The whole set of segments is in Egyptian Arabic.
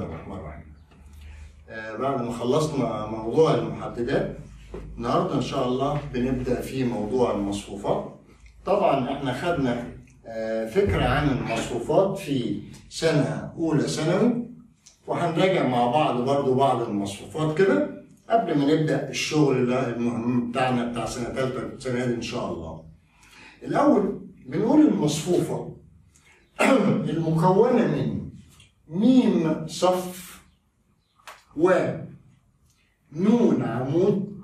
الرحمن الرحيم آه، بعد ما خلصنا موضوع المحددات النهارده ان شاء الله بنبدا في موضوع المصفوفات طبعا احنا خدنا آه، فكره عن المصفوفات في سنه اولى ثانوي وهنراجع مع بعض برضو بعض المصفوفات كده قبل ما نبدا الشغل ده المهم بتاعنا بتاع سنه ثالثه السنه دي ان شاء الله الاول بنقول المصفوفه المكونه من ميم صف ونون عمود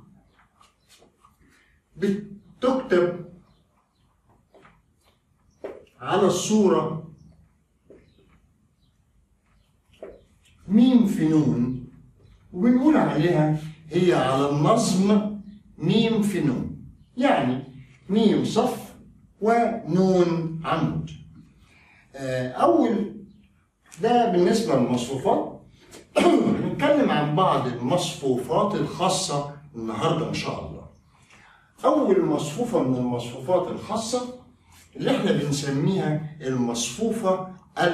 بتكتب على الصورة ميم في نون وبنقول عليها هي على النظم ميم في نون يعني ميم صف ونون عمود آه، أول ده بالنسبة للمصفوفات نتكلم عن بعض المصفوفات الخاصة النهاردة إن شاء الله أول مصفوفة من المصفوفات الخاصة اللي احنا بنسميها المصفوفة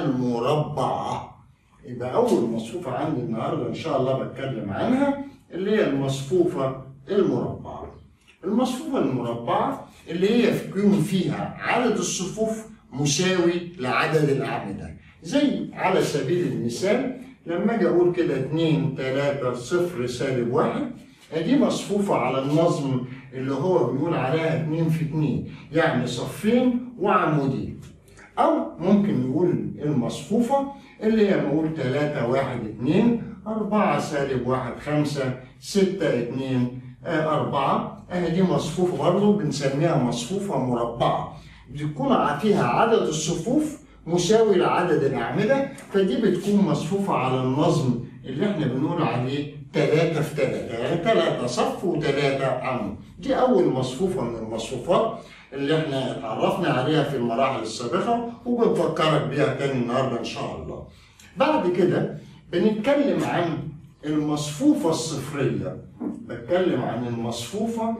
المربعة يبقى أول مصفوفة عندي النهاردة إن شاء الله بتكلم عنها اللي هي المصفوفة المربعة المصفوفة المربعة اللي هي يكون فيها عدد الصفوف مساوي لعدد الأعمدة زي على سبيل المثال لما اجي اقول كده 2 3 0 سالب 1 دي مصفوفة على النظم اللي هو بيقول عليها 2 في 2 يعني صفين وعمودين أو ممكن نقول المصفوفة اللي هي نقول 3 1 2 4 سالب 1 5 6 2 4 اهي دي مصفوفة برضه بنسميها مصفوفة مربعة بيكون فيها عدد الصفوف مساوي لعدد الأعمدة فدي بتكون مصفوفة على النظم اللي احنا بنقول عليه تلاتة في تلاتة يعني تلاتة صف وتلاتة عمود دي أول مصفوفة من المصفوفات اللي احنا اتعرفنا عليها في المراحل السابقة وبنفكرك بيها تاني النهاردة إن شاء الله بعد كده بنتكلم عن المصفوفة الصفرية بتكلم عن المصفوفة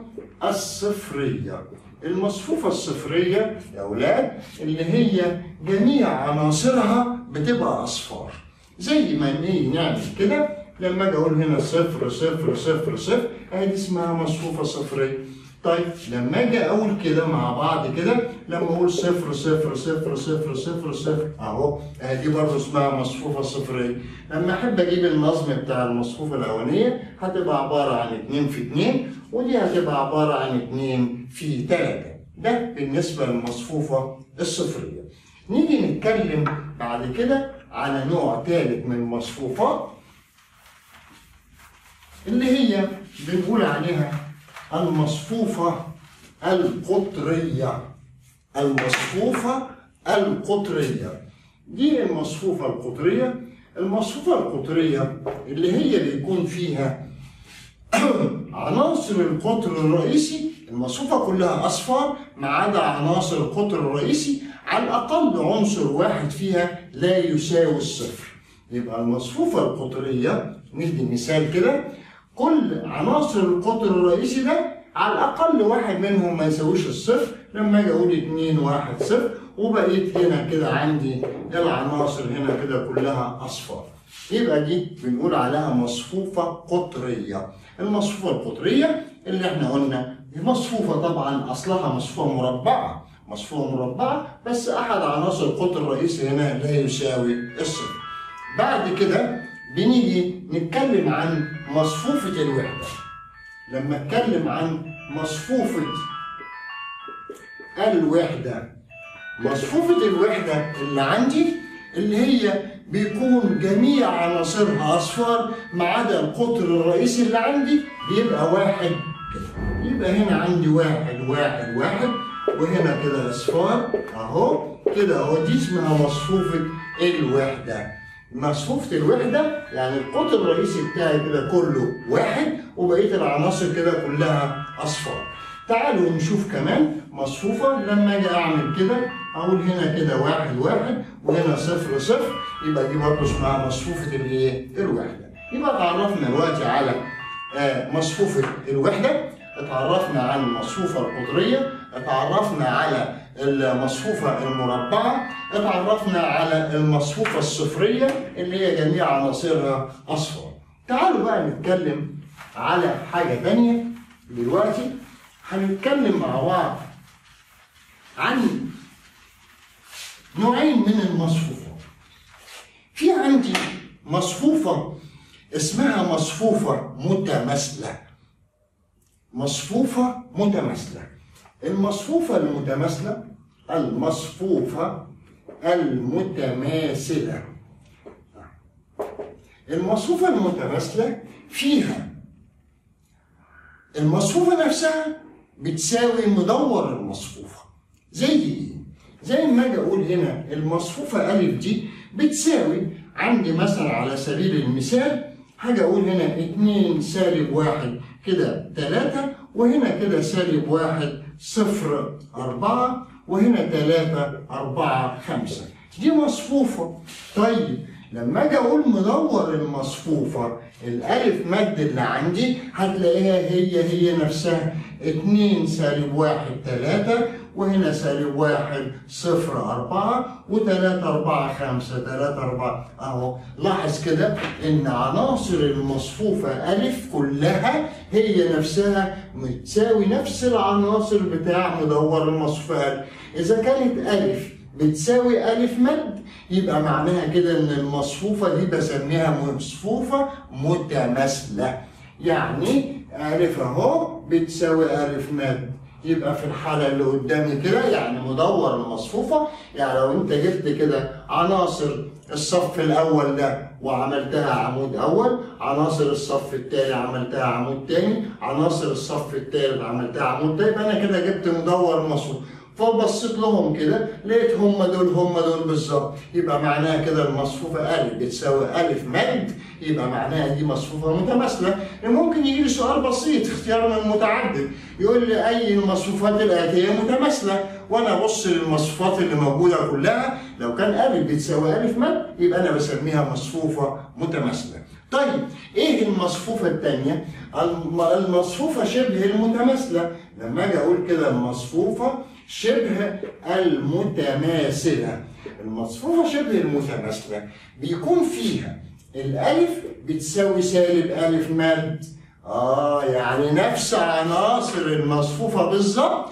الصفرية المصفوفة الصفرية يا أولاد اللي هي جميع عناصرها بتبقى أصفار زي ما نيجي نعمل كده لما أجي أقول هنا صفر صفر صفر صفر أدي اسمها مصفوفة صفرية طيب لما أجي أقول كده مع بعض كده لما أقول صفر صفر صفر صفر صفر صفر أهو دي برضه اسمها مصفوفة صفرية لما أحب أجيب النظم بتاع المصفوفة الأولانية هتبقى عبارة عن اتنين في اتنين ودي هتبقى عبارة عن اتنين في تلاتة ده بالنسبة للمصفوفة الصفرية نيجي نتكلم بعد كده على نوع ثالث من المصفوفات اللي هي بنقول عليها المصفوفة القطرية المصفوفة القطرية دي المصفوفة القطرية المصفوفة القطرية اللي هي بيكون فيها عناصر القطر الرئيسي المصفوفة كلها أصفار ما عدا عناصر القطر الرئيسي على الأقل عنصر واحد فيها لا يساوي الصفر يبقى المصفوفة القطرية ندي مثال كده كل عناصر القطر الرئيسي ده على الأقل واحد منهم ما يساويش الصفر لما أجي أقول 2 1 0 وبقيت هنا كده عندي العناصر هنا كده كلها أصفار يبقى دي بنقول عليها مصفوفة قطرية المصفوفة القطرية اللي احنا قلنا دي مصفوفة طبعا أصلها مصفوفة مربعة مصفوفة مربعة بس أحد عناصر القطر الرئيسي هنا لا يساوي الصفر بعد كده بنيجي نتكلم عن مصفوفة الوحدة لما اتكلم عن مصفوفة الوحدة مصفوفة الوحدة اللي عندي اللي هي بيكون جميع عناصرها أصفار ما عدا القطر الرئيسي اللي عندي بيبقى واحد كده يبقى هنا عندي واحد واحد واحد وهنا كده أصفار أهو كده أهو دي اسمها مصفوفة الوحدة مصفوفة الوحدة يعني القطر الرئيسي بتاعي كده كله واحد وبقية العناصر كده كلها أصفار تعالوا نشوف كمان مصفوفة لما أجي أعمل كده أقول هنا كده واحد واحد وهنا صفر صفر يبقى دي برضه اسمها مصفوفة الإيه؟ الوحدة. يبقى اتعرفنا دلوقتي على آه، مصفوفة الوحدة، اتعرفنا عن المصفوفة القطرية، اتعرفنا على المصفوفة المربعة اتعرفنا على المصفوفة الصفرية اللي هي جميع عناصرها أصفار تعالوا بقى نتكلم على حاجة تانية دلوقتي هنتكلم مع بعض عن نوعين من المصفوفة في عندي مصفوفة اسمها مصفوفة متماثلة مصفوفة متماثلة المصفوفة المتماثلة المصفوفة المتماثلة المصفوفة المتماثلة فيها المصفوفة نفسها بتساوي مدور المصفوفة زي ايه؟ زي ما اجي اقول هنا المصفوفة ألف دي بتساوي عندي مثلا على سبيل المثال حاجة أقول هنا اتنين سالب واحد كده تلاتة وهنا كده سالب واحد صفر أربعة وهنا تلاتة أربعة خمسة دي مصفوفة طيب لما أجي أقول مدور المصفوفة الألف مد اللي عندي هتلاقيها هي هي نفسها اتنين سالب واحد تلاتة وهنا سالب واحد صفر أربعة وتلاتة أربعة خمسة تلاتة أربعة أهو لاحظ كده إن عناصر المصفوفة ألف كلها هي نفسها بتساوي نفس العناصر بتاع مدور المصفوفة ألف إذا كانت ألف بتساوي ألف مد يبقى معناها كده إن المصفوفة دي بسميها مصفوفة متماثلة يعني ألف أهو بتساوي ألف مد يبقى في الحالة اللي قدامي كده يعني مدور المصفوفة يعني لو انت جبت كده عناصر الصف الأول ده وعملتها عمود أول عناصر الصف الثاني عملتها عمود تاني عناصر الصف الثالث عملتها عمود تاني يبقى أنا كده جبت مدور مصفوف فبصيت لهم كده لقيت هم دول هم دول بالظبط يبقى معناها كده المصفوفة ألف بتساوي ألف مد يبقى معناها دي مصفوفة متماثلة ممكن يجي لي سؤال بسيط اختيار من متعدد يقول لي أي المصفوفات الآتية متماثلة وأنا أبص للمصفوفات اللي موجودة كلها لو كان ألف بتساوي ألف مد يبقى أنا بسميها مصفوفة متماثلة طيب ايه المصفوفة الثانية؟ المصفوفة شبه المتماثلة لما اجي اقول كده المصفوفة شبه المتماثلة المصفوفة شبه المتماثلة بيكون فيها الألف بتساوي سالب ألف مد آه يعني نفس عناصر المصفوفة بالظبط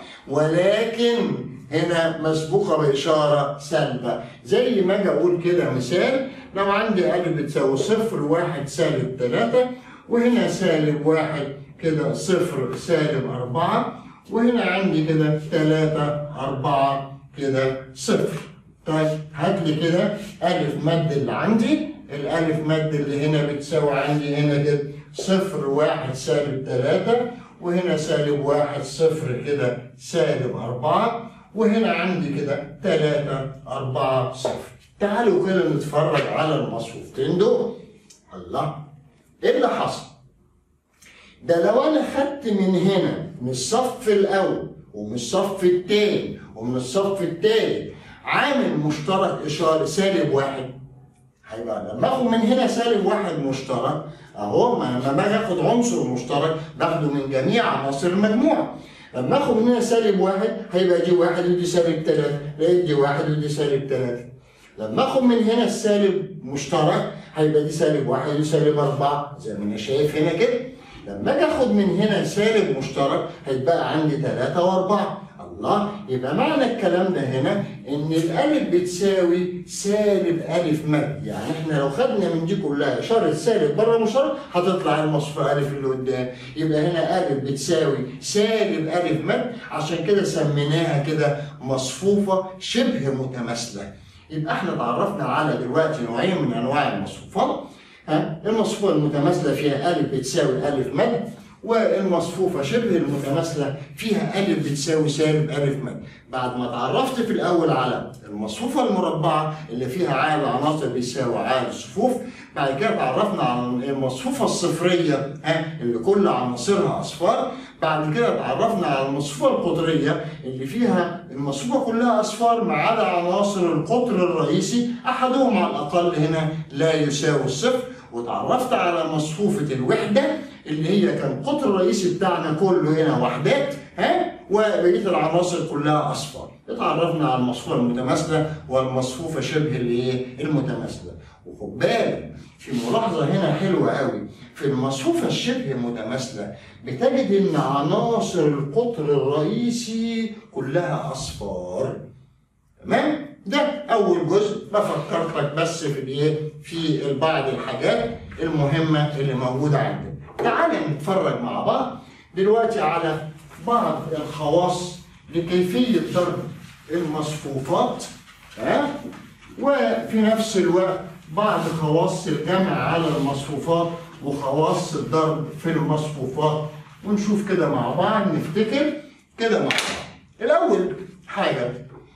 ولكن هنا مسبوقة بإشارة سالبة زي ما أجي أقول كده مثال لو عندي ألف بتساوي صفر واحد سالب تلاتة وهنا سالب واحد كده صفر سالب أربعة وهنا عندي كده تلاتة أربعة كده صفر طيب هات لي كده ألف مد اللي عندي الألف مد اللي هنا بتساوي عندي هنا كده صفر واحد سالب تلاتة وهنا سالب واحد صفر كده سالب أربعة وهنا عندي كده تلاتة أربعة صفر تعالوا كده نتفرج على المصفوفتين دول الله إيه اللي حصل؟ ده لو أنا خدت من هنا من الصف الأول ومن الصف التاني ومن الصف التالت عامل مشترك إشارة سالب واحد هيبقى لما اخد من هنا سالب واحد مشترك اهو ما لما باجي اخد عنصر مشترك باخده من جميع عناصر المجموعه لما اخد من هنا سالب واحد هيبقى دي واحد ودي سالب ثلاثة لقيت دي واحد ودي سالب ثلاثة لما اخد من هنا السالب مشترك هيبقى دي سالب واحد ودي سالب أربعة زي ما انا شايف هنا كده لما اجي اخد من هنا سالب مشترك هيتبقى عندي ثلاثة وأربعة الله يبقى معنى الكلام ده هنا ان الالف بتساوي سالب الف مد يعني احنا لو خدنا من دي كلها اشاره سالب بره مشترك هتطلع المصفوفه الف اللي قدام يبقى هنا الف بتساوي سالب الف مد عشان كده سميناها كده مصفوفه شبه متماثله يبقى احنا تعرفنا على دلوقتي نوعين من انواع المصفوفات ها المصفوفه المتماثله فيها الف بتساوي الف مد والمصفوفة شبه المتماثلة فيها ألف بتساوي سالب ألف مد بعد ما اتعرفت في الأول على المصفوفة المربعة اللي فيها عائد عناصر بيساوي عائد صفوف بعد كده اتعرفنا على المصفوفة الصفرية ها اللي كل عناصرها أصفار بعد كده اتعرفنا على المصفوفة القطرية اللي فيها المصفوفة كلها أصفار ما عدا عناصر القطر الرئيسي أحدهم على الأقل هنا لا يساوي الصفر وتعرفت على مصفوفة الوحدة اللي هي كان القطر الرئيسي بتاعنا كله هنا وحدات ها وبقيه العناصر كلها اصفار اتعرفنا على المصفوفه المتماثله والمصفوفه شبه الايه المتماثله وخد بالك في ملاحظه هنا حلوه قوي في المصفوفه الشبه متماثله بتجد ان عناصر القطر الرئيسي كلها اصفار تمام ده اول جزء بفكرت لك بس في الايه في بعض الحاجات المهمه اللي موجوده عندنا تعال نتفرج مع بعض دلوقتي على بعض الخواص لكيفيه ضرب المصفوفات ها وفي نفس الوقت بعض خواص الجمع على المصفوفات وخواص الضرب في المصفوفات ونشوف كده مع بعض نفتكر كده مع بعض الاول حاجه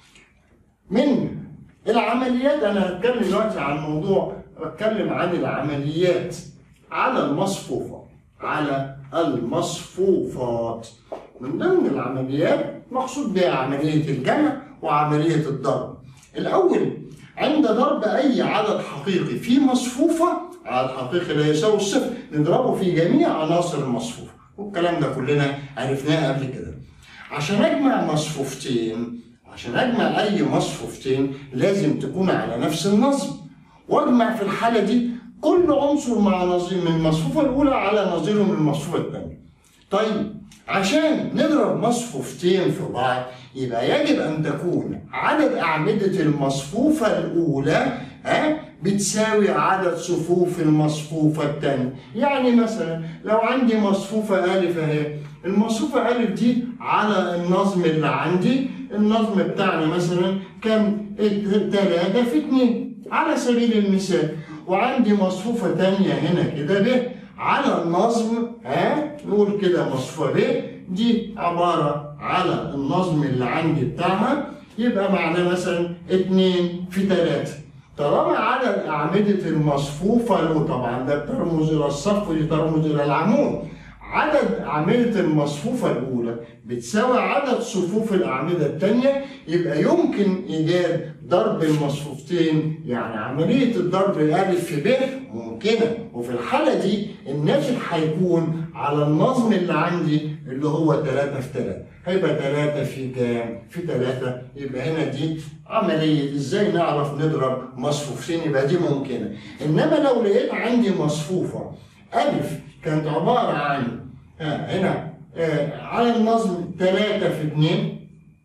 من العمليات انا هتكلم دلوقتي عن موضوع بتكلم عن العمليات على المصفوفه على المصفوفات من ضمن العمليات مقصود بها عمليه الجمع وعمليه الضرب الاول عند ضرب اي عدد حقيقي في مصفوفه عدد حقيقي لا يساوي الصفر نضربه في جميع عناصر المصفوفه والكلام ده كلنا عرفناه قبل كده عشان اجمع مصفوفتين عشان اجمع اي مصفوفتين لازم تكون على نفس النظم واجمع في الحاله دي كل عنصر مع نظير من المصفوفه الاولى على نظيره من المصفوفه الثانيه طيب عشان نضرب مصفوفتين في بعض يبقى يجب ان تكون عدد اعمده المصفوفه الاولى ها بتساوي عدد صفوف المصفوفه الثانيه يعني مثلا لو عندي مصفوفه الف اهي المصفوفه الف دي على النظم اللي عندي النظم بتاعنا مثلا كان ثلاثة في اتنين على سبيل المثال وعندي مصفوفة تانية هنا كده ب على النظم ها نقول كده مصفوفة ب دي عبارة على النظم اللي عندي بتاعها يبقى معناه مثلا اتنين في تلاتة طالما عدد أعمدة المصفوفة طبعا ده ترمز إلى الصف ودي ترمز إلى العمود عدد أعمدة المصفوفة الأولى بتساوي عدد صفوف الأعمدة الثانية يبقى يمكن إيجاد ضرب المصفوفتين يعني عملية الضرب ألف في ب ممكنة وفي الحالة دي الناتج هيكون على النظم اللي عندي اللي هو 3 في 3 هيبقى 3 في كام؟ في 3 يبقى هنا دي عملية ازاي نعرف نضرب مصفوفتين يبقى دي ممكنة انما لو لقيت عندي مصفوفة ألف كانت عبارة عن آه هنا آه على النظم 3 في 2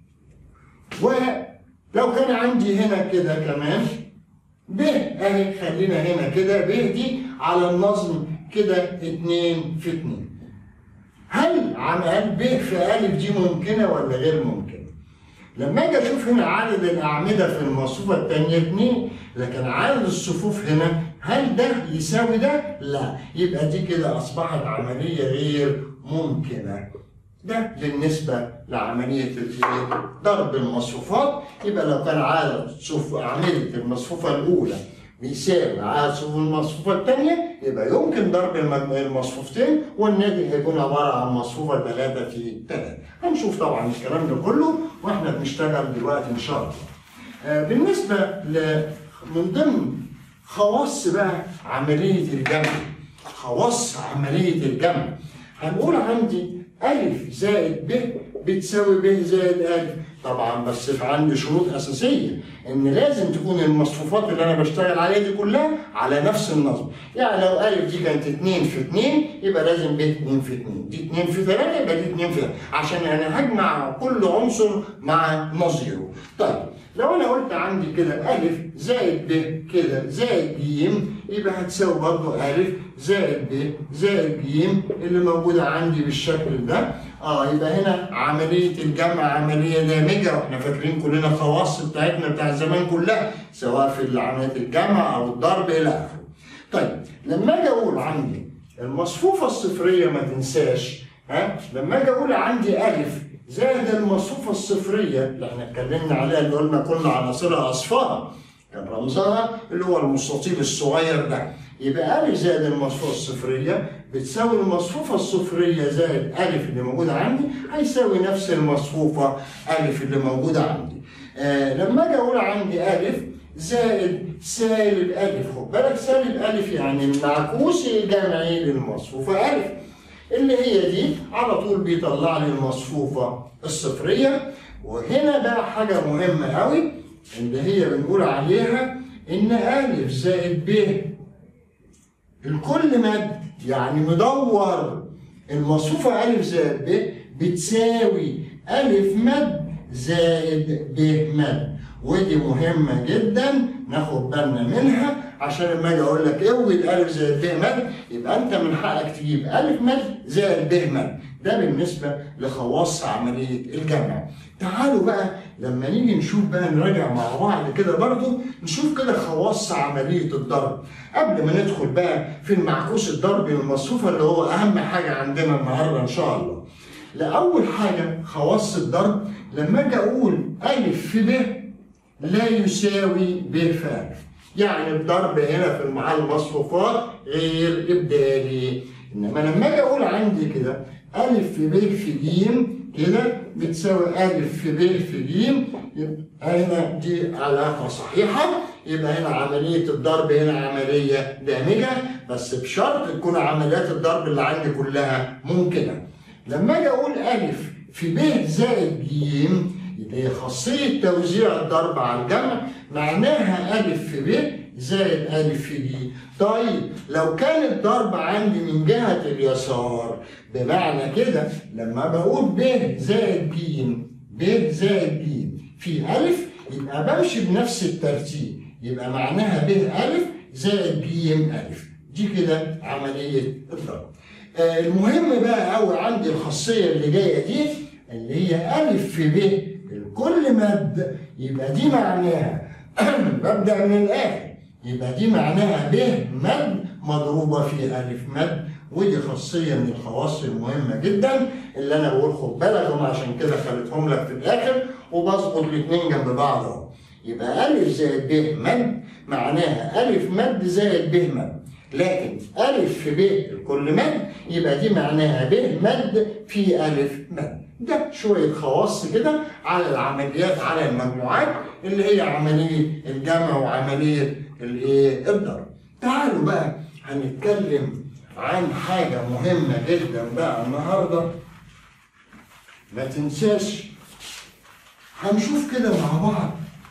ولو كان عندي هنا كده كمان ب اهي خلينا هنا كده ب دي على النظم كده 2 في 2 هل عمل ب في ألف دي ممكنة ولا غير ممكنة؟ لما اجي اشوف هنا عدد الاعمده في المصفوفه الثانيه 2 لكن عدد الصفوف هنا هل ده يساوي ده؟ لا يبقى دي كده اصبحت عمليه غير ممكنه ده بالنسبة لعملية ضرب المصفوفات يبقى لو كان عدد صف أعمدة المصفوفة الأولى بيساوي عدد صفوف المصفوفة الثانية يبقى يمكن ضرب المصفوفتين والناتج هيكون عبارة عن مصفوفة ثلاثة في ثلاثة. هنشوف طبعا الكلام ده كله واحنا بنشتغل دلوقتي إن شاء الله. آه بالنسبة ل من ضمن خواص بقى عملية الجمع خواص عملية الجمع هنقول عندي ألف زائد ب بتساوي ب زائد ألف طبعا بس في عندي شروط أساسية إن لازم تكون المصفوفات اللي أنا بشتغل عليها دي كلها على نفس النظم يعني لو ألف دي كانت 2 في 2 يبقى لازم ب 2 في 2 دي 2 في 3 يبقى دي 2 في 3 عشان أنا هجمع كل عنصر مع نظيره طيب لو انا قلت عندي كده الف زائد ب كده زائد ج يبقى هتساوي برضه الف زائد ب زائد ج اللي موجوده عندي بالشكل ده اه يبقى هنا عمليه الجمع عمليه دامجه واحنا فاكرين كلنا الخواص بتاعتنا بتاع زمان كلها سواء في عمليه الجمع او الضرب الى اخره. طيب لما اجي اقول عندي المصفوفه الصفريه ما تنساش ها لما اجي اقول عندي الف زائد المصفوفة الصفرية اللي احنا اتكلمنا عليها اللي قلنا كل عناصرها أصفار كان رمزها اللي هو المستطيل الصغير ده يبقى ألف زائد المصفوفة الصفرية بتساوي المصفوفة الصفرية زائد ألف اللي موجودة عندي هيساوي نفس المصفوفة ألف اللي موجودة عندي آه لما أجي أقول عندي ألف زائد سالب ألف خد بالك سالب ألف يعني المعكوس الجمعي للمصفوفة ألف اللي هي دي على طول بيطلع لي المصفوفة الصفرية وهنا بقى حاجة مهمة قوي اللي هي بنقول عليها إن ألف زائد ب الكل مد يعني مدور المصفوفة ألف زائد ب بتساوي ألف مد زائد ب مد ودي مهمة جدا ناخد بالنا منها عشان لما اجي اقول لك اوي الالف زائد ب مد يبقى انت من حقك تجيب الف مد زائد ب مد ده بالنسبه لخواص عمليه الجمع تعالوا بقى لما نيجي نشوف بقى نراجع مع بعض كده برضو نشوف كده خواص عمليه الضرب قبل ما ندخل بقى في المعكوس الضربي المصفوفه اللي هو اهم حاجه عندنا النهارده ان شاء الله لأول حاجة خواص الضرب لما أجي أقول ألف في ب لا يساوي ب في ألف يعني الضرب هنا في مع المصفوفات غير إبدالي إنما لما أجي أقول عندي كده ألف في ب في ج كده بتساوي ألف في ب في ج يبقى هنا دي علاقة صحيحة يبقى هنا عملية الضرب هنا عملية دامجة بس بشرط تكون عمليات الضرب اللي عندي كلها ممكنة لما اجي اقول الف في ب زائد ج اللي هي خاصيه توزيع الضرب على الجمع معناها الف في ب زائد الف في ج طيب لو كان الضرب عندي من جهه اليسار بمعنى كده لما بقول ب زائد ج ب زائد ج في الف يبقى بمشي بنفس الترتيب يبقى معناها ب الف زائد ج الف دي كده عمليه الضرب آه، المهم بقى قوي عندي الخاصيه اللي جايه دي اللي هي الف في ب الكل مد يبقى دي معناها ببدا من الاخر يبقى دي معناها ب مد مضروبه في الف مد ودي خاصيه من الخواص المهمه جدا اللي انا بقول خد بالك هم عشان كده خليتهم لك في الاخر وبظبط الاثنين جنب بعض اهو يبقى الف زائد ب مد معناها الف مد زائد ب مد لكن ألف في ب الكل مد يبقى دي معناها ب مد في ألف مد ده شوية خواص كده على العمليات على المجموعات اللي هي عملية الجمع وعملية الايه الضرب تعالوا بقى هنتكلم عن حاجة مهمة جدا بقى النهاردة ما تنساش هنشوف كده مع بعض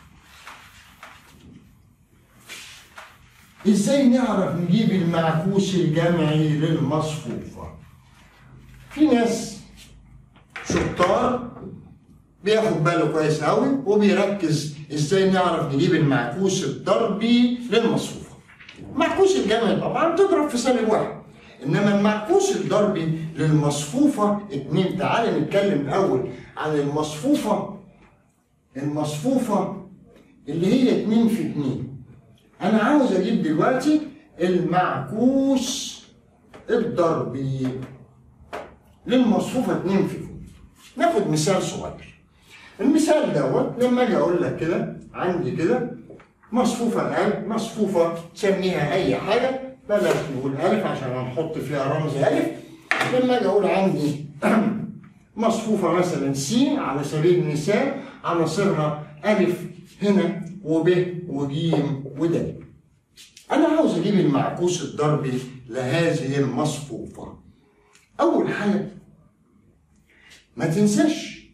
ازاي نعرف نجيب المعكوس الجمعي للمصفوفة في ناس شطار بياخد باله كويس قوي وبيركز ازاي نعرف نجيب المعكوس الضربي للمصفوفة معكوس الجمعي طبعا تضرب في سالب واحد انما المعكوس الضربي للمصفوفة اتنين تعالى نتكلم الاول عن المصفوفة المصفوفة اللي هي اتنين في اتنين انا عاوز اجيب دلوقتي المعكوس الضربي للمصفوفة 2 في 2 ناخد مثال صغير المثال دوت لما اجي اقول لك كده عندي كده مصفوفة الآن مصفوفة تسميها أي حاجة بلاش نقول ألف عشان هنحط فيها رمز ألف لما أجي أقول عندي مصفوفة مثلا س على سبيل المثال عناصرها ألف هنا وب وج ود أنا عاوز أجيب المعكوس الضربي لهذه المصفوفة أول حاجة ما تنساش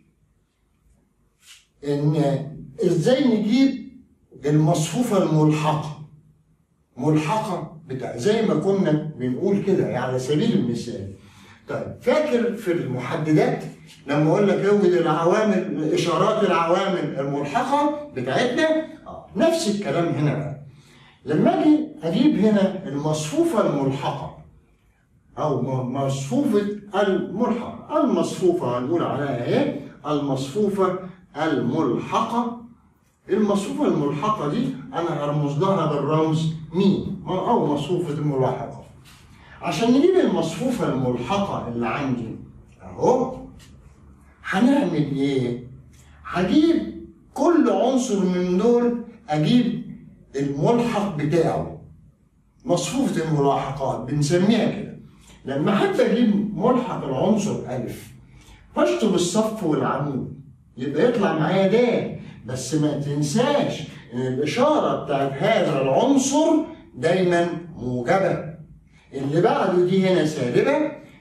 إن إزاي نجيب المصفوفة الملحقة ملحقة بتاع زي ما كنا بنقول كده على سبيل المثال طيب فاكر في المحددات لما اقول لك زود العوامل اشارات العوامل الملحقه بتاعتنا آه، نفس الكلام هنا بقى لما اجي اجيب هنا المصفوفه الملحقه او م- مصفوفه الملحقه المصفوفه هنقول عليها ايه المصفوفه الملحقه المصفوفه الملحقه دي انا هرمز لها بالرمز مين او مصفوفه الملاحقه عشان نجيب المصفوفة الملحقة اللي عندي أهو هنعمل إيه؟ هجيب كل عنصر من دول أجيب الملحق بتاعه مصفوفة الملاحقات بنسميها كده لما حتى أجيب ملحق العنصر ألف فاشطب الصف والعمود يبقى يطلع معايا ده بس ما تنساش إن الإشارة بتاعت هذا العنصر دايما موجبة اللي بعده دي هنا سالبة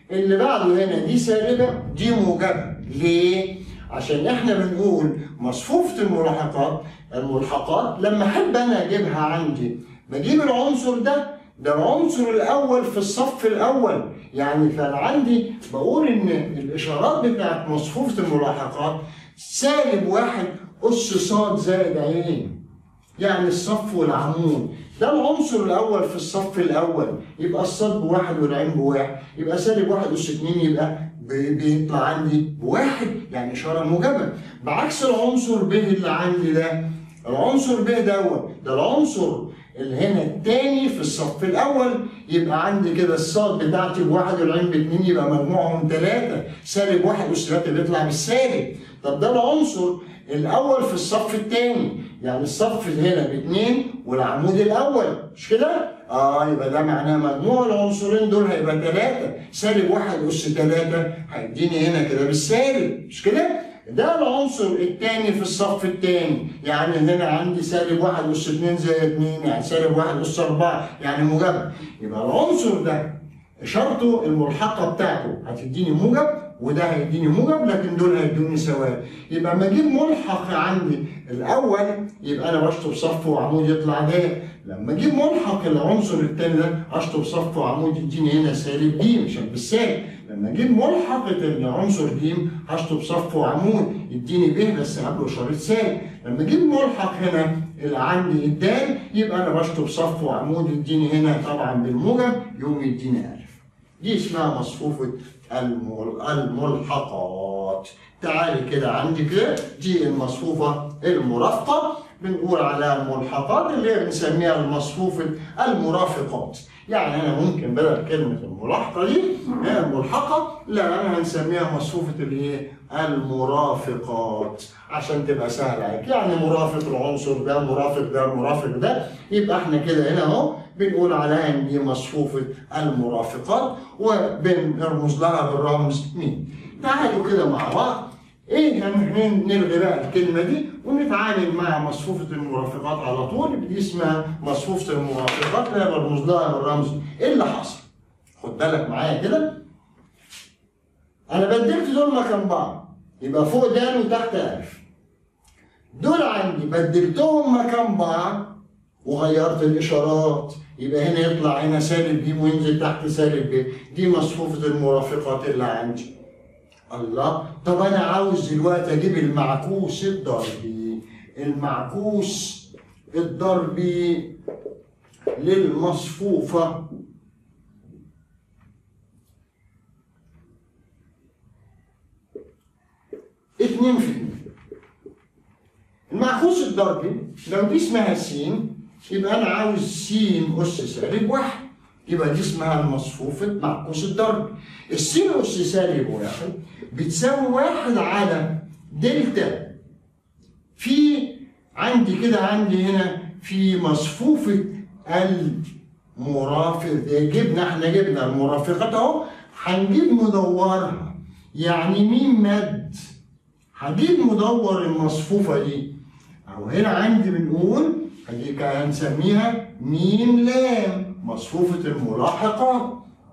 اللي بعده هنا دي سالبة دي موجبة ليه؟ عشان احنا بنقول مصفوفة الملاحقات الملحقات لما احب انا اجيبها عندي بجيب العنصر ده ده العنصر الاول في الصف الاول يعني فانا عندي بقول ان الاشارات بتاعت مصفوفة الملاحقات سالب واحد اس صاد زائد عين يعني الصف والعمود ده العنصر الاول في الصف الاول يبقى الصاد بواحد والعين بواحد يبقى سالب واحد اس اتنين يبقى ب- بيطلع عندي بواحد يعني اشاره موجبه بعكس العنصر ب اللي عندي ده العنصر ب دوت ده العنصر اللي هنا التاني في الصف الاول يبقى عندي كده الصاد بتاعتي بواحد والعين باتنين يبقى مجموعهم ثلاثه سالب واحد اس ثلاثه بيطلع بالسالب طب ده العنصر الاول في الصف الثاني يعني الصف اللي هنا باثنين والعمود الاول مش كده؟ اه يبقى ده معناه مجموع العنصرين دول هيبقى ثلاثه سالب واحد اس ثلاثه هيديني هنا كده بالسالب مش كده؟ ده العنصر الثاني في الصف الثاني يعني هنا عندي سالب واحد اس 2 زائد 2 يعني سالب واحد اس 4 يعني موجب يبقى العنصر ده اشارته الملحقه بتاعته هتديني موجب وده هيديني موجب لكن دول هيدوني سواد يبقى اما اجيب ملحق عندي الاول يبقى انا بشطب صف وعمود يطلع ده لما اجيب ملحق العنصر الثاني ده اشطب صف وعمود يديني هنا سالب ج مش بالسالب لما اجيب ملحقة العنصر ج هشطب صف وعمود يديني ب بس قبله اشارة سالب لما اجيب ملحق هنا اللي عندي الدال يبقى انا بشطب صف وعمود يديني هنا طبعا بالموجب يقوم يديني الف دي اسمها مصفوفة المل- الملحقات تعالي كده عندي كده دي المصفوفة المرافقة بنقول عليها الملحقات اللي هي بنسميها المصفوفة المرافقات يعني انا ممكن بدل كلمة الملاحقة دي هي الملحقة لا انا هنسميها مصفوفة الايه المرافقات عشان تبقى سهلة عليك يعني مرافق العنصر ده مرافق ده مرافق ده يبقى احنا كده هنا اهو بنقول عليها ان دي مصفوفة المرافقات وبنرمز لها بالرمز مين تعالوا كده مع بعض ايه هن- نلغي بقى الكلمه دي ونتعامل مع مصفوفه المرافقات على طول دي اسمها مصفوفه المرافقات اللي أنا برمز لها بالرمز ايه اللي حصل؟ خد بالك معايا كده انا بدلت دول مكان بعض يبقى فوق دال وتحت الف دول عندي بدلتهم مكان بعض وغيرت الاشارات يبقى هنا يطلع هنا سالب ب وينزل تحت سالب ب دي مصفوفه المرافقات اللي عندي الله طب انا عاوز دلوقتي اجيب المعكوس الضربي المعكوس الضربي للمصفوفة اتنين في اتنين المعكوس الضربي لو دي اسمها س يبقى انا عاوز س اس سالب واحد يبقى دي اسمها المصفوفة معكوس الضرب السين أس سالب واحد بتساوي واحد على دلتا في عندي كده عندي هنا في مصفوفة المرافق ده جبنا احنا جبنا المرافقات اهو هنجيب مدورها يعني مين مد هجيب مدور المصفوفة دي أو هنا عندي بنقول هدي هنسميها ميم لام مصفوفة الملاحقات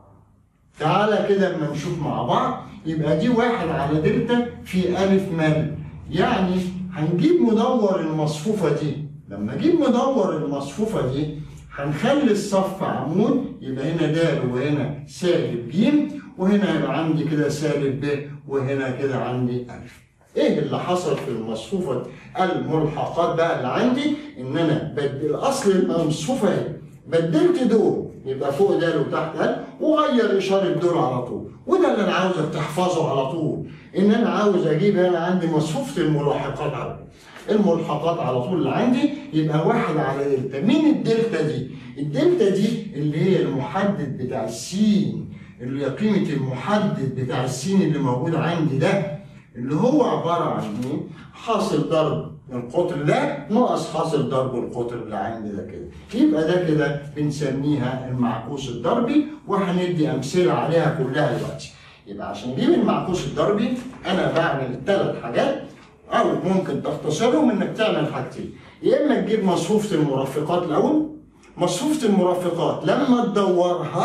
تعالى كده اما نشوف مع بعض يبقى دي واحد على دلتا في ألف مل يعني هنجيب مدور المصفوفة دي لما اجيب مدور المصفوفة دي هنخلي الصف عمود يبقى هنا د وهنا سالب ج وهنا هيبقى عندي كده سالب ب وهنا كده عندي ألف ايه اللي حصل في المصفوفة الملحقات بقى اللي عندي ان انا بدل اصل المصفوفة اهي بدلت دول يبقى فوق ده وتحت ده وغير اشاره دول على طول وده اللي انا عاوزك تحفظه على طول ان انا عاوز اجيب انا عندي مصفوفه الملاحقات على طول الملحقات على طول اللي عندي يبقى واحد على دلتا مين الدلتا دي الدلتا دي اللي هي المحدد بتاع السين اللي هي قيمه المحدد بتاع السين اللي موجود عندي ده اللي هو عباره عن ايه حاصل ضرب القطر ده ناقص حاصل ضرب القطر اللي عندي ده كده يبقى ده كده بنسميها المعكوس الضربي وهندي امثله عليها كلها دلوقتي يبقى عشان نجيب المعكوس الضربي انا بعمل ثلاث حاجات او ممكن تختصرهم انك تعمل حاجتين يا اما تجيب مصفوفه المرافقات الاول مصفوفه المرافقات لما تدورها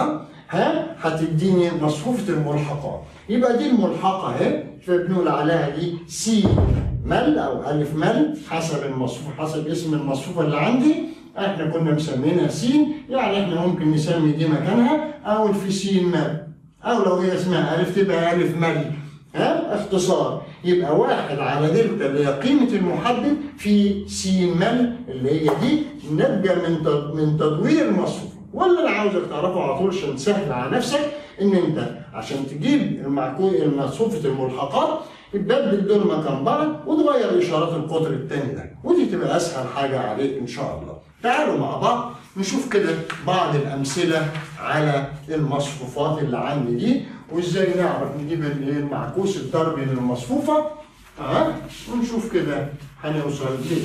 ها هتديني مصفوفة الملحقات يبقى دي الملحقة اهي فبنقول عليها دي س مل أو ألف مل حسب المصفوفة حسب اسم المصفوفة اللي عندي احنا كنا مسمينها س يعني احنا ممكن نسمي دي مكانها أو في س مل أو لو هي اسمها ألف تبقى ألف مل ها اختصار يبقى واحد على دلتا اللي هي قيمة المحدد في س مل اللي هي دي ناتجة من تد- من تدوير المصفوفة ولا انا عاوزك تعرفه على طول عشان تسهل على نفسك ان انت عشان تجيب المعكو مصفوفة الملحقات تبدل دول مكان بعض وتغير اشارات القطر الثاني ده ودي تبقى اسهل حاجة عليك ان شاء الله تعالوا مع بعض نشوف كده بعض الامثلة على المصفوفات اللي عندي دي وازاي نعرف نجيب ال- المعكوس الضربي للمصفوفة ها ونشوف كده هنوصل ليه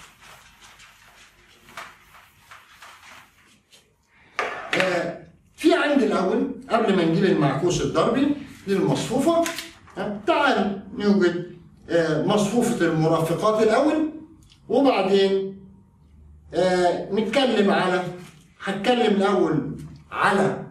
آه، في عندي الاول قبل ما نجيب المعكوس الضربي للمصفوفه آه، تعال نوجد آه، مصفوفه المرافقات الاول وبعدين آه، نتكلم على هتكلم الاول على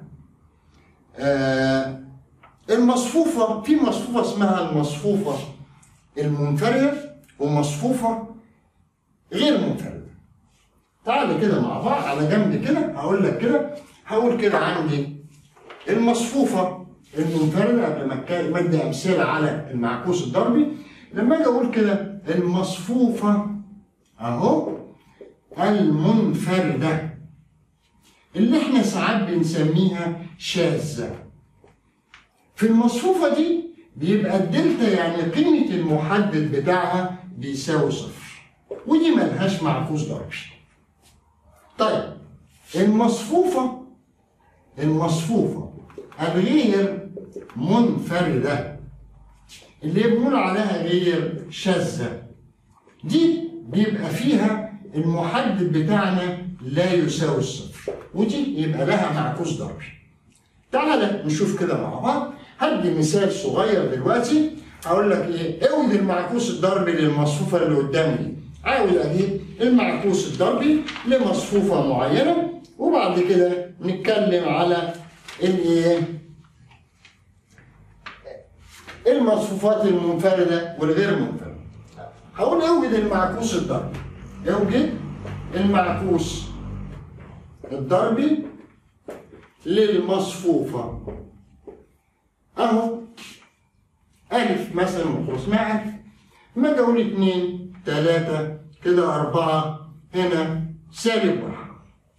آه، المصفوفه في مصفوفه اسمها المصفوفه المنفرده ومصفوفه غير منفرده تعالى كده مع بعض على جنب كده هقول لك كده هقول كده عندي المصفوفة المنفردة قبل ما أتكلم- ما ادي أمثلة على المعكوس الضربي لما أجي أقول كده المصفوفة أهو المنفردة اللي احنا ساعات بنسميها شاذة في المصفوفة دي بيبقى الدلتا يعني قيمة المحدد بتاعها بيساوي صفر ودي ملهاش معكوس ضربي طيب المصفوفة المصفوفة الغير منفردة اللي بنقول عليها غير شاذة دي بيبقى فيها المحدد بتاعنا لا يساوي الصفر ودي يبقى لها معكوس ضربي تعالى نشوف كده مع بعض هدي مثال صغير دلوقتي هقول لك ايه اوجد المعكوس الضربي للمصفوفه اللي قدامي دي عاوز اجيب المعكوس الضربي لمصفوفه معينه وبعد كده نتكلم على الايه المصفوفات المنفرده والغير منفرده هقول اوجد المعكوس الضربي اوجد المعكوس الضربي للمصفوفة أهو ألف مثلا وخلاص معك ما أجي أقول اتنين تلاتة كده أربعة هنا سالب واحد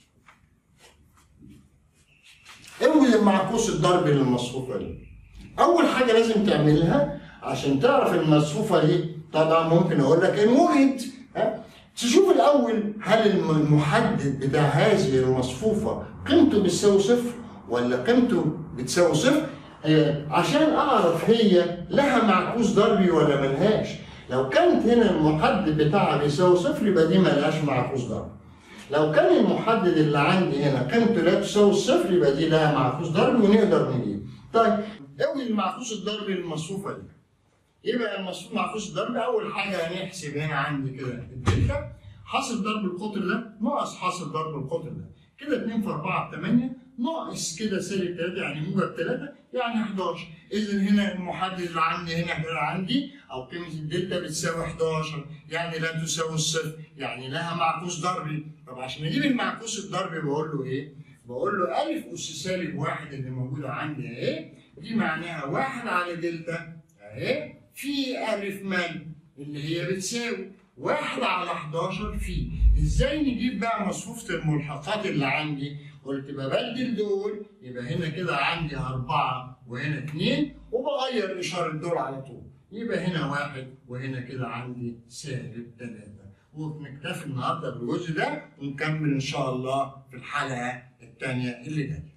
اوجد المعكوس الضربي للمصفوفة دي أول حاجة لازم تعملها عشان تعرف المصفوفة دي طبعا ممكن أقول لك إن وجد ها تشوف الأول هل المحدد بتاع هذه المصفوفة قيمته بتساوي صفر ولا قيمته بتساوي صفر آه، عشان أعرف هي لها معكوس ضربي ولا ملهاش لو كانت هنا المحدد بتاعها بيساوي صفر يبقى دي ملهاش معكوس ضربي لو كان المحدد اللي عندي هنا قيمته لا تساوي الصفر يبقى دي لها معكوس ضربي ونقدر نجيب طيب اوجد المعكوس الضربي للمصفوفة دي يبقى المصفوف معكوس الضرب اول حاجه هنحسب هنا عندي كده الدلتا حاصل ضرب القطر ده ناقص حاصل ضرب القطر ده كده 2 في 4 ب 8 ناقص كده سالب 3 يعني موجب 3 يعني 11 اذا هنا المحدد اللي عندي هنا كده عندي او قيمه الدلتا بتساوي 11 يعني لا تساوي الصفر يعني لها معكوس ضربي طب عشان اجيب المعكوس الضربي بقول له ايه؟ بقول له الف اس سالب واحد اللي موجوده عندي اهي دي معناها واحد على دلتا اهي في ألف مال اللي هي بتساوي واحد على 11 في ازاي نجيب بقى مصفوفة الملحقات اللي عندي قلت ببدل دول يبقى هنا كده عندي أربعة وهنا اتنين وبغير إشارة دول على طول يبقى هنا واحد وهنا كده عندي سالب تلاتة ونكتفي النهارده بالجزء ده ونكمل إن شاء الله في الحلقة التانية اللي جاية